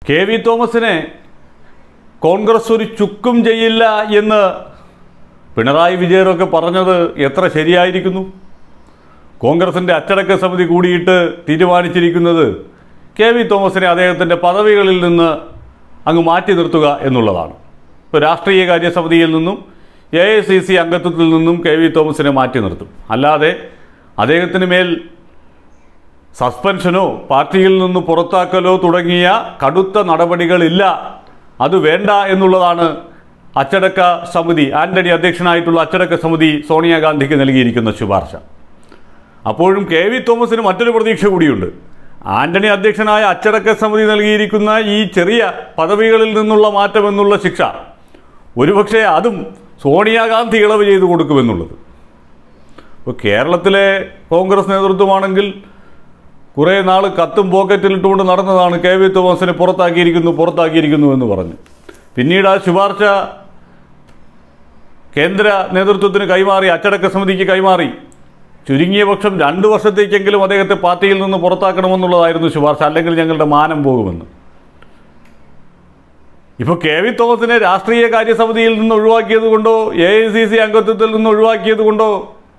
K V തോമസിനെ കോൺഗ്രസ് ഒരു ചുക്കും ചെയ്യില്ല എന്ന് പിണറായി വിജയനൊക്കെ പറഞ്ഞത് എത്ര ശരിയായിരിക്കുന്നു കോൺഗ്രസിൻ്റെ അച്ചടക്ക സമിതി കൂടിയിട്ട് തീരുമാനിച്ചിരിക്കുന്നത് കെ വി തോമസിനെ അദ്ദേഹത്തിൻ്റെ പദവികളിൽ നിന്ന് അങ്ങ് മാറ്റി നിർത്തുക എന്നുള്ളതാണ് ഇപ്പോൾ രാഷ്ട്രീയ കാര്യ സമിതിയിൽ നിന്നും എ ഐ സി സി അംഗത്വത്തിൽ നിന്നും കെ വി തോമസിനെ മാറ്റി നിർത്തും അല്ലാതെ അദ്ദേഹത്തിന് മേൽ സസ്പെൻഷനോ പാർട്ടിയിൽ നിന്ന് പുറത്താക്കലോ തുടങ്ങിയ കടുത്ത നടപടികളില്ല അത് വേണ്ട എന്നുള്ളതാണ് അച്ചടക്ക സമിതി ആന്റണി അധ്യക്ഷനായിട്ടുള്ള അച്ചടക്ക സമിതി സോണിയാഗാന്ധിക്ക് നൽകിയിരിക്കുന്ന ശുപാർശ അപ്പോഴും കെ വി തോമസിന് മറ്റൊരു പ്രതീക്ഷ കൂടിയുണ്ട് ആന്റണി അധ്യക്ഷനായ അച്ചടക്ക സമിതി നൽകിയിരിക്കുന്ന ഈ ചെറിയ പദവികളിൽ നിന്നുള്ള മാറ്റം എന്നുള്ള ശിക്ഷ ഒരുപക്ഷെ അതും സോണിയാഗാന്ധി ഇളവ് ചെയ്തു കൊടുക്കുമെന്നുള്ളത് ഇപ്പോൾ കേരളത്തിലെ കോൺഗ്രസ് നേതൃത്വമാണെങ്കിൽ കുറേ നാൾ കത്തും പോക്കറ്റിലിട്ടുകൊണ്ട് നടന്നതാണ് കെ വി തോമസിനെ പുറത്താക്കിയിരിക്കുന്നു പുറത്താക്കിയിരിക്കുന്നു എന്ന് പറഞ്ഞു പിന്നീട് ആ ശുപാർശ കേന്ദ്ര നേതൃത്വത്തിന് കൈമാറി അച്ചടക്ക സമിതിക്ക് കൈമാറി ചുരുങ്ങിയ പക്ഷം രണ്ടു വർഷത്തേക്കെങ്കിലും അദ്ദേഹത്തെ പാർട്ടിയിൽ നിന്ന് പുറത്താക്കണമെന്നുള്ളതായിരുന്നു ശുപാർശ അല്ലെങ്കിൽ ഞങ്ങളുടെ മാനം പോകുമെന്ന് ഇപ്പോൾ കെ വി തോമസിനെ രാഷ്ട്രീയ കാര്യസമിതിയിൽ നിന്ന് ഒഴിവാക്കിയത് കൊണ്ടോ എ ഐ സി സി അംഗത്വത്തിൽ നിന്ന് ഒഴിവാക്കിയത് കൊണ്ടോ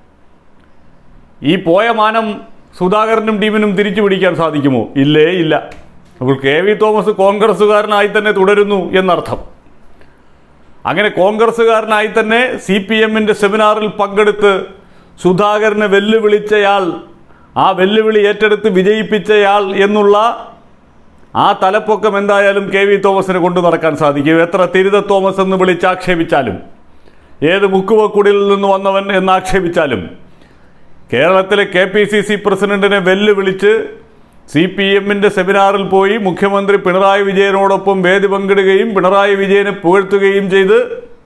ഈ പോയ മാനം സുധാകരനും ടീമിനും തിരിച്ചു പിടിക്കാൻ സാധിക്കുമോ ഇല്ലേ ഇല്ല അപ്പോൾ കെ വി തോമസ് കോൺഗ്രസ്സുകാരനായി തന്നെ തുടരുന്നു എന്നർത്ഥം അങ്ങനെ കോൺഗ്രസ്സുകാരനായി തന്നെ സി പി എമ്മിൻ്റെ സെമിനാറിൽ പങ്കെടുത്ത് സുധാകരനെ വെല്ലുവിളിച്ചയാൾ ആ വെല്ലുവിളി ഏറ്റെടുത്ത് വിജയിപ്പിച്ചയാൾ എന്നുള്ള ആ തലപ്പൊക്കം എന്തായാലും കെ വി തോമസിനെ കൊണ്ടു നടക്കാൻ സാധിക്കും എത്ര തിരുത തോമസ് എന്ന് വിളിച്ചാക്ഷേപിച്ചാലും ഏത് മുക്കുവക്കുടിയിൽ നിന്ന് വന്നവൻ എന്ന് ആക്ഷേപിച്ചാലും കേരളത്തിലെ കെ പി സി സി പ്രസിഡന്റിനെ വെല്ലുവിളിച്ച് സി പി എമ്മിൻ്റെ സെമിനാറിൽ പോയി മുഖ്യമന്ത്രി പിണറായി വിജയനോടൊപ്പം വേദി പങ്കിടുകയും പിണറായി വിജയനെ പുകഴ്ത്തുകയും ചെയ്ത്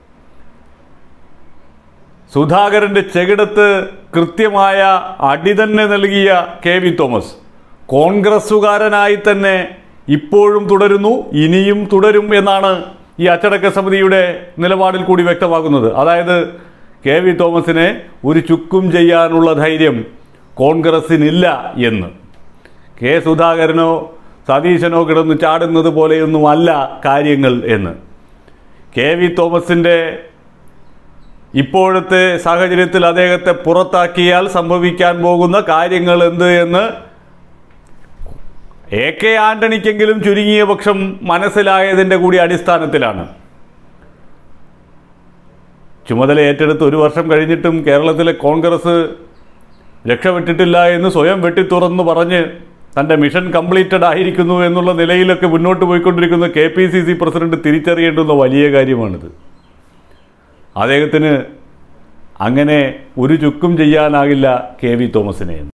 സുധാകരന്റെ ചെകിടത്ത് കൃത്യമായ അടി തന്നെ നൽകിയ കെ വി തോമസ് കോൺഗ്രസ്സുകാരനായി തന്നെ ഇപ്പോഴും തുടരുന്നു ഇനിയും തുടരും എന്നാണ് ഈ അച്ചടക്ക സമിതിയുടെ നിലപാടിൽ കൂടി വ്യക്തമാക്കുന്നത് അതായത് കെ വി തോമസിനെ ഒരു ചുക്കും ചെയ്യാനുള്ള ധൈര്യം കോൺഗ്രസിനില്ല എന്ന് കെ സുധാകരനോ സതീശനോ കിടന്ന് ചാടുന്നത് പോലെയൊന്നുമല്ല കാര്യങ്ങൾ എന്ന് കെ വി തോമസിൻ്റെ ഇപ്പോഴത്തെ സാഹചര്യത്തിൽ അദ്ദേഹത്തെ പുറത്താക്കിയാൽ സംഭവിക്കാൻ പോകുന്ന കാര്യങ്ങൾ എന്ത് എന്ന് എ കെ ആന്റണിക്കെങ്കിലും ചുരുങ്ങിയ പക്ഷം മനസ്സിലായതിൻ്റെ കൂടി അടിസ്ഥാനത്തിലാണ് ചുമതല ഏറ്റെടുത്ത് ഒരു വർഷം കഴിഞ്ഞിട്ടും കേരളത്തിലെ കോൺഗ്രസ് രക്ഷപ്പെട്ടിട്ടില്ല എന്ന് സ്വയം വെട്ടിത്തുറന്ന് പറഞ്ഞ് തൻ്റെ മിഷൻ കംപ്ലീറ്റഡ് ആയിരിക്കുന്നു എന്നുള്ള നിലയിലൊക്കെ മുന്നോട്ട് പോയിക്കൊണ്ടിരിക്കുന്ന K P C C president തിരിച്ചറിയേണ്ടുന്ന വലിയ കാര്യമാണിത് അദ്ദേഹത്തിന് അങ്ങനെ ഒരു ചുക്കും ചെയ്യാനാകില്ല കെ വി തോമസിനെ എന്ന്